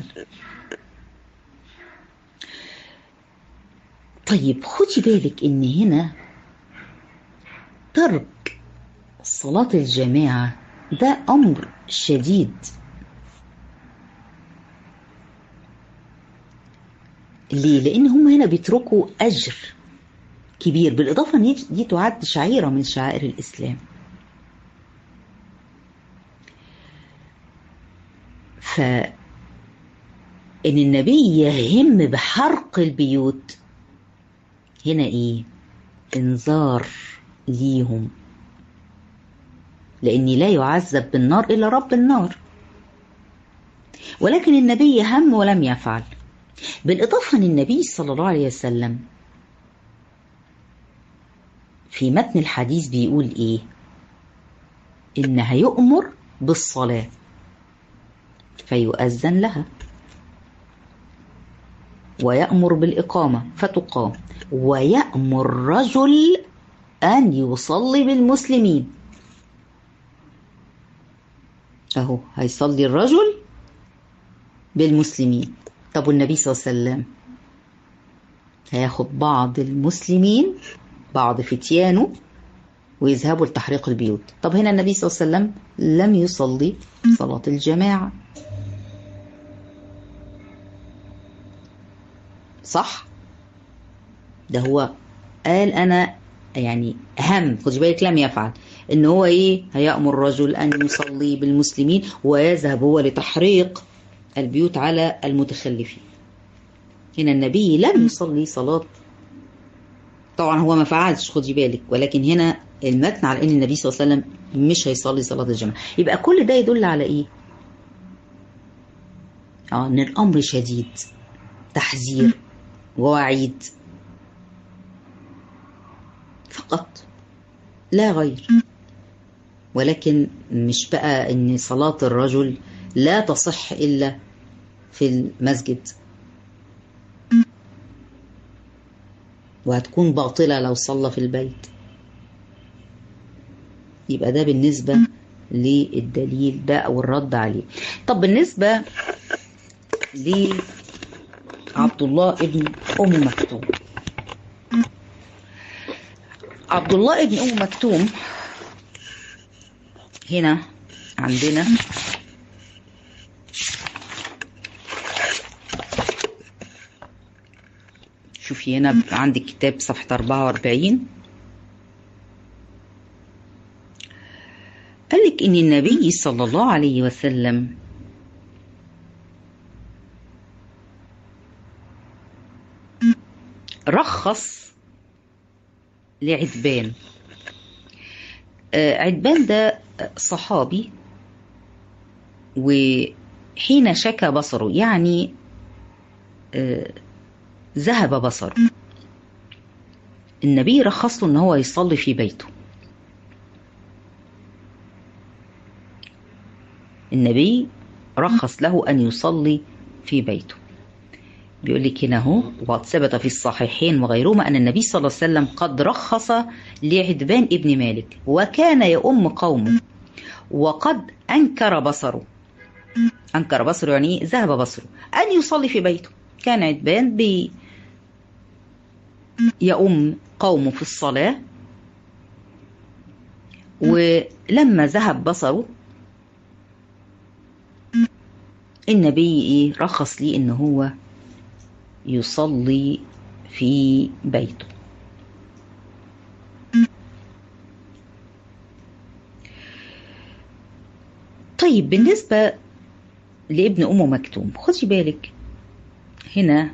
[SPEAKER 1] طيب خدي بالك ان هنا ترك صلاة الجماعة ده أمر شديد ليه؟ لأن هم هنا بيتركوا أجر كبير بالإضافة أن دي تعد شعيرة من شعائر الإسلام ف إن النبي يهم بحرق البيوت هنا إيه؟ إنذار ليهم لأن لا يعذب بالنار إلا رب النار ولكن النبي هم ولم يفعل بالإضافة أن النبي صلى الله عليه وسلم في متن الحديث بيقول إيه إن هيؤمر بالصلاة فيؤذن لها ويأمر بالإقامة فتقام ويأمر رجل أن يصلي بالمسلمين أهو هيصلي الرجل بالمسلمين طب والنبي صلى الله عليه وسلم هياخد بعض المسلمين بعض فتيانه ويذهبوا لتحريق البيوت طب هنا النبي صلى الله عليه وسلم لم يصلي صلاة الجماعة صح ده هو قال أنا يعني هم خدي بالك لم يفعل ان هو ايه هيأمر الرجل ان يصلي بالمسلمين ويذهب هو لتحريق البيوت على المتخلفين هنا النبي لم يصلي صلاة طبعا هو ما فعلش خدي بالك ولكن هنا المتن على ان النبي صلى الله عليه وسلم مش هيصلي صلاة الجماعة يبقى كل ده يدل على ايه اه ان الامر شديد تحذير ووعيد فقط لا غير ولكن مش بقى ان صلاة الرجل لا تصح الا في المسجد وهتكون باطلة لو صلى في البيت يبقى ده بالنسبة للدليل ده أو الرد عليه طب بالنسبة لعبد الله ابن أم مكتوم عبد الله ابن أم مكتوم هنا عندنا شوفي هنا عندك كتاب صفحة 44 قال لك إن النبي صلى الله عليه وسلم رخص لعتبان عتبان ده صحابي وحين شكى بصره يعني ذهب بصره النبي رخص له ان هو يصلي في بيته النبي رخص له ان يصلي في بيته بيقول لك هنا اهو وثبت في الصحيحين وغيرهما ان النبي صلى الله عليه وسلم قد رخص لعتبان ابن مالك وكان يؤم قومه وقد انكر بصره انكر بصره يعني ذهب بصره ان يصلي في بيته كان عتبان بي يؤم قومه في الصلاه ولما ذهب بصره النبي ايه رخص ليه ان هو يصلي في بيته طيب بالنسبة لابن أم مكتوم خدي بالك هنا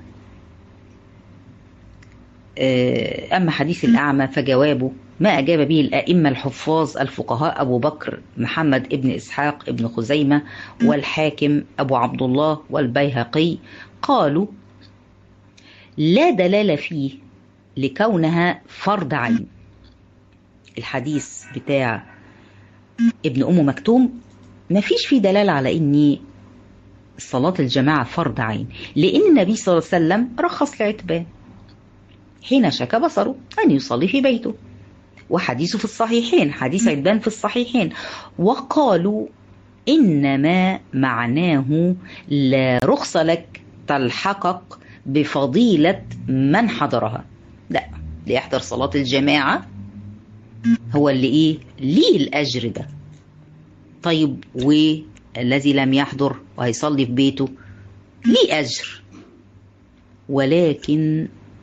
[SPEAKER 1] أما حديث الأعمى فجوابه ما أجاب به الأئمة الحفاظ الفقهاء أبو بكر محمد ابن إسحاق ابن خزيمة والحاكم أبو عبد الله والبيهقي قالوا لا دلالة فيه لكونها فرض عين الحديث بتاع ابن أم مكتوم ما فيش فيه دلالة على إن صلاة الجماعة فرض عين لأن النبي صلى الله عليه وسلم رخص لعتبان حين شك بصره أن يصلي في بيته وحديثه في الصحيحين حديث عتبان في الصحيحين وقالوا إنما معناه لا رخص لك تلحقك بفضيلة من حضرها لا اللي يحضر صلاة الجماعة هو اللي ايه ليه الأجر ده طيب والذي لم يحضر وهيصلي في بيته ليه أجر ولكن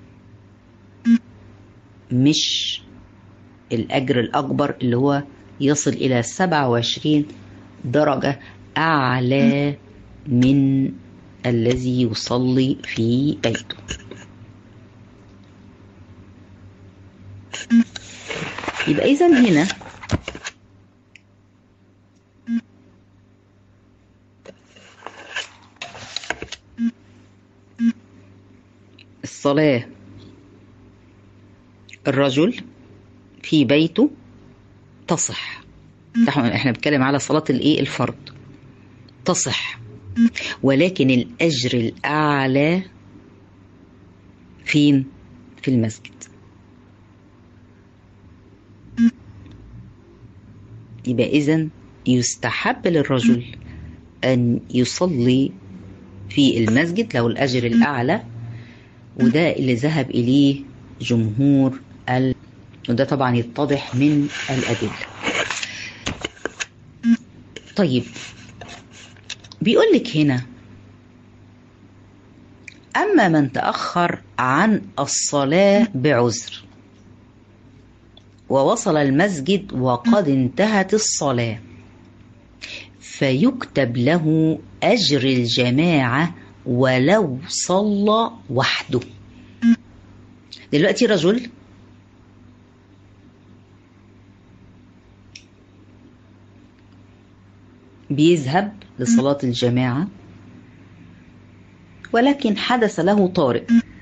[SPEAKER 1] مش الأجر الأكبر اللي هو يصل إلى 27 درجة أعلى من الذي يصلي في بيته يبقى إذا هنا الصلاة الرجل في بيته تصح احنا بنتكلم على صلاة الايه الفرض تصح ولكن الأجر الأعلى فين؟ في المسجد يبقى إذا يستحب للرجل أن يصلي في المسجد له الأجر الأعلى وده اللي ذهب إليه جمهور ال... وده طبعا يتضح من الأدلة طيب بيقول لك هنا أما من تأخر عن الصلاة بعذر ووصل المسجد وقد انتهت الصلاة فيكتب له أجر الجماعة ولو صلى وحده دلوقتي رجل بيذهب لصلاة الجماعة ولكن حدث له طارئ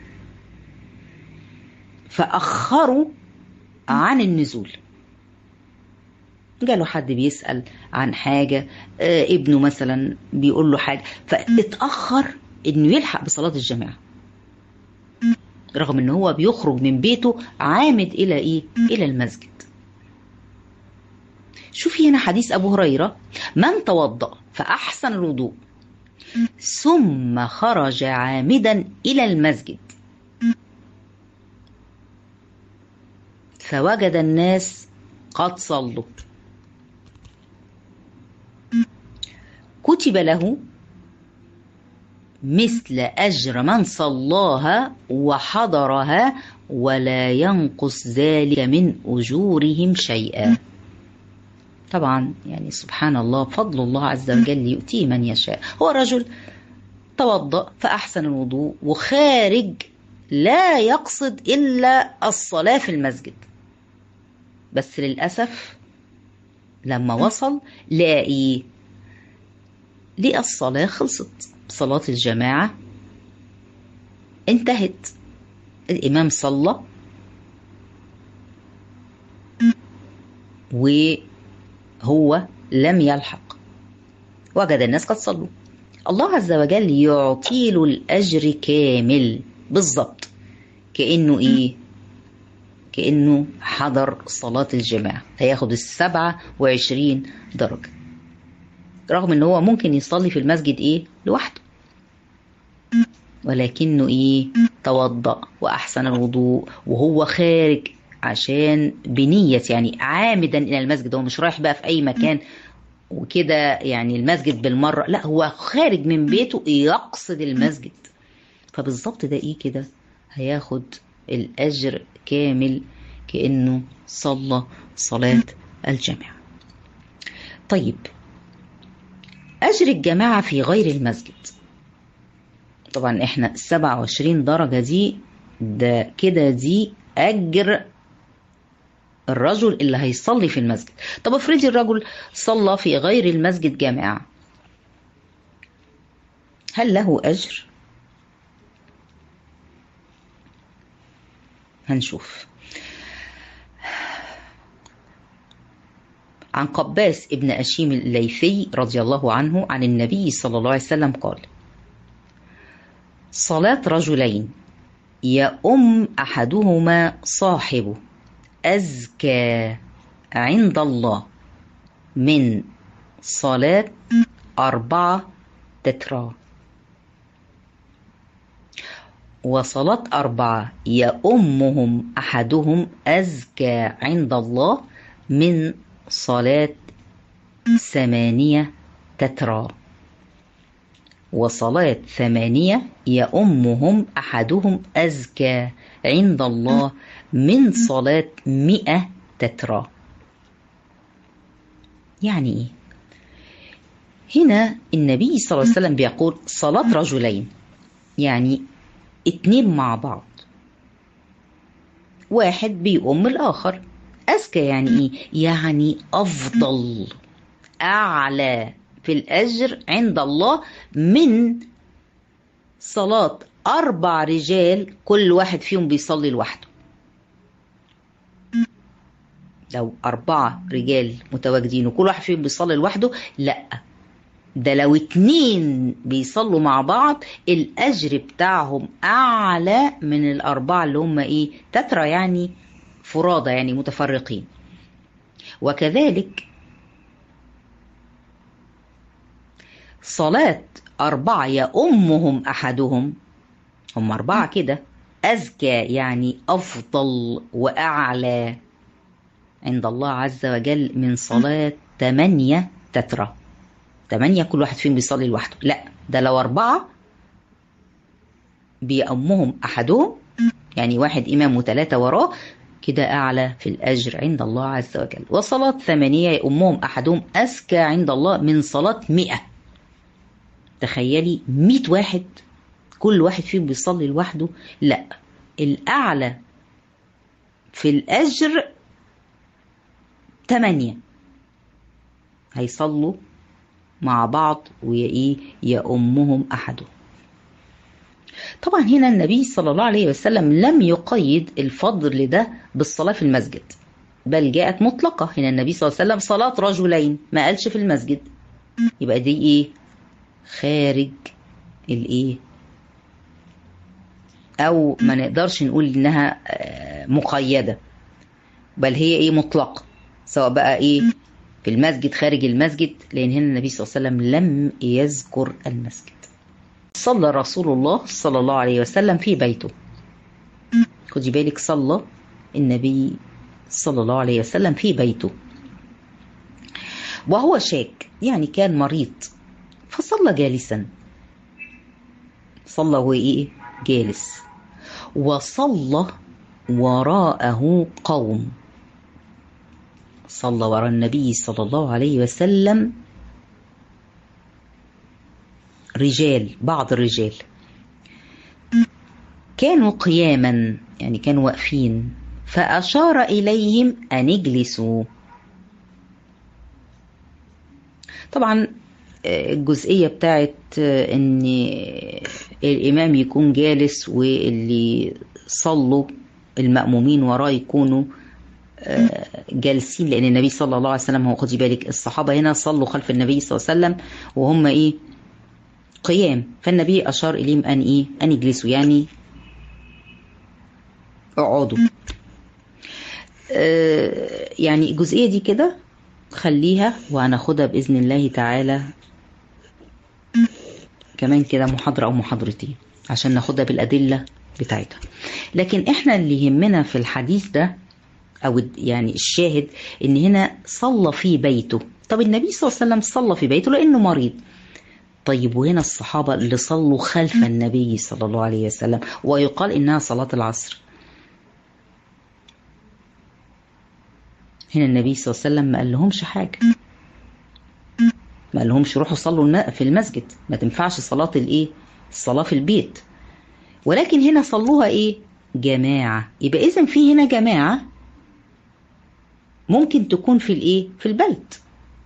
[SPEAKER 1] فأخروا عن النزول جاله حد بيسأل عن حاجة آه ابنه مثلا بيقول له حاجة فاتأخر انه يلحق بصلاة الجماعة رغم ان هو بيخرج من بيته عامد الى ايه الى المسجد شوفي هنا حديث ابو هريرة من توضأ فأحسن الوضوء ثم خرج عامدا إلى المسجد فوجد الناس قد صلوا كتب له مثل أجر من صلاها وحضرها ولا ينقص ذلك من أجورهم شيئا طبعا يعني سبحان الله فضل الله عز وجل يؤتيه من يشاء هو رجل توضأ فأحسن الوضوء وخارج لا يقصد إلا الصلاة في المسجد بس للأسف لما وصل لاقي لقى الصلاة خلصت صلاة الجماعة انتهت الإمام صلى وهو لم يلحق وجد الناس قد صلوا الله عز وجل يعطي له الأجر كامل بالظبط كأنه إيه كأنه حضر صلاة الجماعة هياخد السبعة وعشرين درجة رغم ان هو ممكن يصلي في المسجد ايه لوحده ولكنه ايه توضأ واحسن الوضوء وهو خارج عشان بنية يعني عامدا الى المسجد هو مش رايح بقى في اي مكان وكده يعني المسجد بالمرة لا هو خارج من بيته يقصد المسجد فبالظبط ده ايه كده هياخد الاجر كامل كانه صلى صلاة الجماعة طيب أجر الجماعة في غير المسجد طبعا احنا السبعة وعشرين درجة دي ده كده دي أجر الرجل اللي هيصلي في المسجد طب افرضي الرجل صلى في غير المسجد جماعة هل له أجر؟ هنشوف عن قباس ابن أشيم الليثي رضي الله عنه عن النبي صلى الله عليه وسلم قال صلاة رجلين يؤم أحدهما صاحبه أزكى عند الله من صلاة أربعة تترا وصلاة أربعة يؤمهم أحدهم أزكى عند الله من صلاة ثمانية تترى وصلاة ثمانية يؤمهم أحدهم أزكى عند الله من صلاة مئة تترى يعني إيه؟ هنا النبي صلى الله عليه وسلم بيقول صلاة رجلين يعني اتنين مع بعض واحد بيؤم الآخر أزكى يعني إيه؟ يعني أفضل أعلى في الأجر عند الله من صلاة أربع رجال كل واحد فيهم بيصلي لوحده لو أربعة رجال متواجدين وكل واحد فيهم بيصلي لوحده لأ ده لو اتنين بيصلوا مع بعض الأجر بتاعهم أعلى من الأربعة اللي هم إيه تترى يعني فرادى يعني متفرقين وكذلك صلاة أربعة يأمهم أحدهم هم أربعة كده أزكى يعني أفضل وأعلى عند الله عز وجل من صلاة تمانية تترى تمانية كل واحد فيهم بيصلي لوحده لا ده لو أربعة بيأمهم أحدهم يعني واحد إمام وثلاثة وراه كده أعلى في الأجر عند الله عز وجل وصلاة ثمانية يأمهم أحدهم أزكى عند الله من صلاة مئة تخيلي مئة واحد كل واحد فيهم بيصلي لوحده لا الأعلى في الأجر تمانية هيصلوا مع بعض وإيه يأمهم أحدهم طبعا هنا النبي صلى الله عليه وسلم لم يقيد الفضل ده بالصلاة في المسجد بل جاءت مطلقة هنا النبي صلى الله عليه وسلم صلاة رجلين ما قالش في المسجد يبقى دي ايه خارج الايه او ما نقدرش نقول انها مقيدة بل هي ايه مطلقة سواء بقى ايه في المسجد خارج المسجد لان هنا النبي صلى الله عليه وسلم لم يذكر المسجد صلى رسول الله صلى الله عليه وسلم في بيته خدي بالك صلى النبي صلى الله عليه وسلم في بيته وهو شاك يعني كان مريض فصلى جالسا صلى وهو ايه جالس وصلى وراءه قوم صلى وراء النبي صلى الله عليه وسلم رجال بعض الرجال كانوا قياما يعني كانوا واقفين فأشار إليهم أن اجلسوا طبعا الجزئية بتاعت ان الامام يكون جالس واللي صلوا المأمومين وراه يكونوا جالسين لان النبي صلى الله عليه وسلم هو خدي بالك الصحابة هنا صلوا خلف النبي صلى الله عليه وسلم وهم ايه قيام فالنبي اشار اليهم ان ايه ان يجلسوا يعني اقعدوا آه يعني الجزئية دي كده خليها وهناخدها بإذن الله تعالى كمان كده محاضرة أو محاضرتين عشان ناخدها بالأدلة بتاعتها لكن احنا اللي يهمنا في الحديث ده أو يعني الشاهد إن هنا صلى في بيته طب النبي صلى الله عليه وسلم صلى في بيته لأنه مريض طيب وهنا الصحابة اللي صلوا خلف النبي صلى الله عليه وسلم ويقال إنها صلاة العصر هنا النبي صلى الله عليه وسلم ما قال لهمش حاجة ما قال لهمش روحوا صلوا في المسجد ما تنفعش صلاة الايه الصلاة في البيت ولكن هنا صلوها ايه جماعة يبقى اذا في هنا جماعة ممكن تكون في الايه في البلد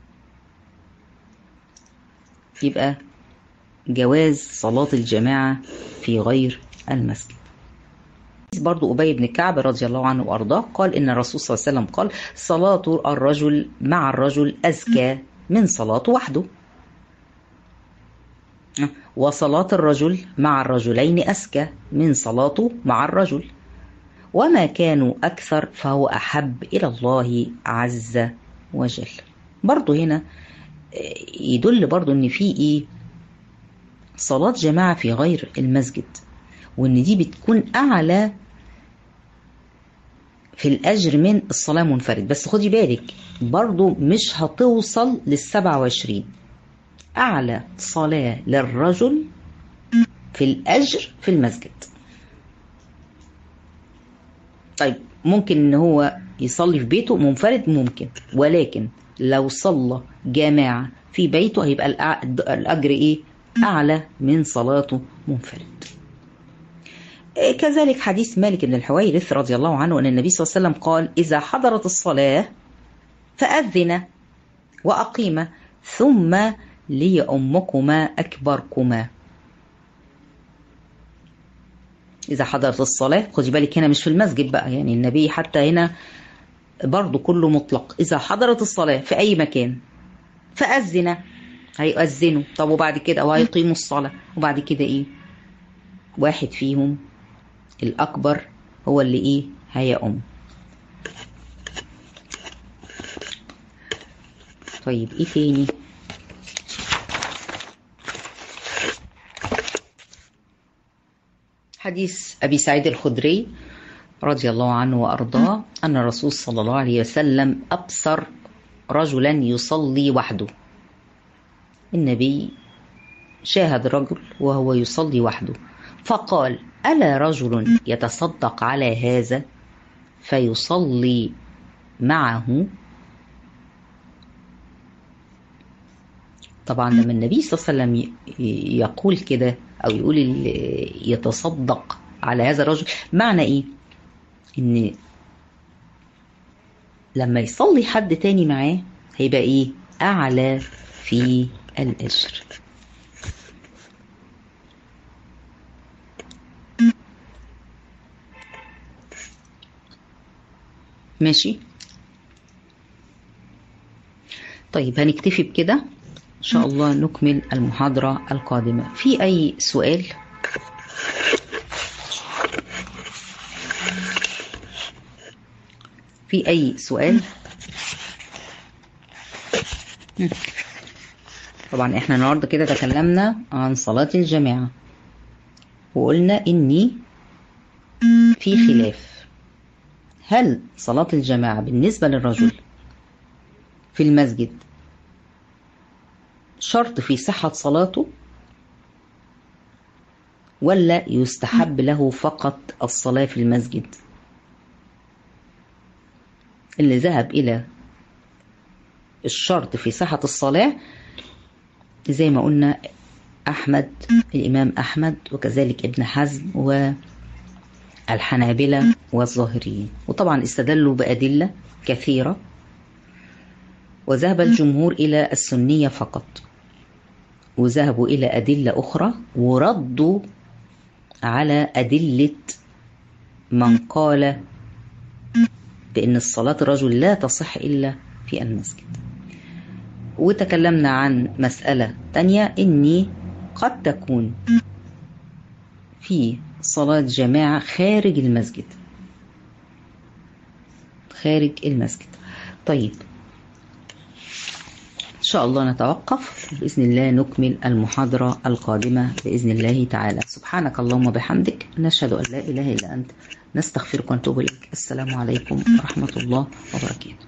[SPEAKER 1] يبقى جواز صلاة الجماعة في غير المسجد برضو أبي بن كعب رضي الله عنه وأرضاه قال إن الرسول صلى الله عليه وسلم قال صلاة الرجل مع الرجل أزكى من صلاته وحده وصلاة الرجل مع الرجلين أزكى من صلاته مع الرجل وما كانوا أكثر فهو أحب إلى الله عز وجل برضو هنا يدل برضو إن في إيه صلاة جماعة في غير المسجد وإن دي بتكون أعلى في الأجر من الصلاة منفرد بس خدي بالك برضو مش هتوصل للسبعة وعشرين أعلى صلاة للرجل في الأجر في المسجد طيب ممكن إن هو يصلي في بيته منفرد ممكن ولكن لو صلى جماعة في بيته هيبقى الأجر إيه أعلى من صلاته منفرد كذلك حديث مالك بن الحويرث رضي الله عنه أن النبي صلى الله عليه وسلم قال إذا حضرت الصلاة فأذن وأقيم ثم ليؤمكما أكبركما إذا حضرت الصلاة خدي بالك هنا مش في المسجد بقى يعني النبي حتى هنا برضه كله مطلق إذا حضرت الصلاة في أي مكان فأذن هيؤذنوا طب وبعد كده أو هيقيموا الصلاة وبعد كده إيه واحد فيهم الأكبر هو اللي إيه هيأم طيب إيه تاني حديث أبي سعيد الخدري رضي الله عنه وأرضاه أن الرسول صلى الله عليه وسلم أبصر رجلا يصلي وحده النبي شاهد رجل وهو يصلي وحده فقال ألا رجل يتصدق على هذا فيصلي معه طبعا لما النبي صلى الله عليه وسلم يقول كده أو يقول يتصدق على هذا الرجل معنى إيه؟ إن لما يصلي حد تاني معاه هيبقى إيه؟ أعلى في الأجر ماشي طيب هنكتفي بكده ان شاء الله نكمل المحاضرة القادمة في اي سؤال في اي سؤال طبعا احنا النهارده كده تكلمنا عن صلاة الجماعة وقلنا اني في خلاف هل صلاة الجماعة بالنسبة للرجل في المسجد شرط في صحة صلاته ولا يستحب له فقط الصلاة في المسجد اللي ذهب إلى الشرط في صحة الصلاة زي ما قلنا أحمد الإمام أحمد وكذلك ابن حزم والحنابلة والظاهريين وطبعا استدلوا بأدلة كثيرة وذهب الجمهور إلى السنية فقط وذهبوا إلى أدلة أخرى وردوا على أدلة من قال بأن الصلاة الرجل لا تصح إلا في المسجد وتكلمنا عن مسألة تانية إني قد تكون في صلاة جماعة خارج المسجد خارج المسجد طيب إن شاء الله نتوقف بإذن الله نكمل المحاضرة القادمة بإذن الله تعالى سبحانك اللهم وبحمدك نشهد أن لا إله إلا أنت نستغفرك ونتوب إليك السلام عليكم ورحمة الله وبركاته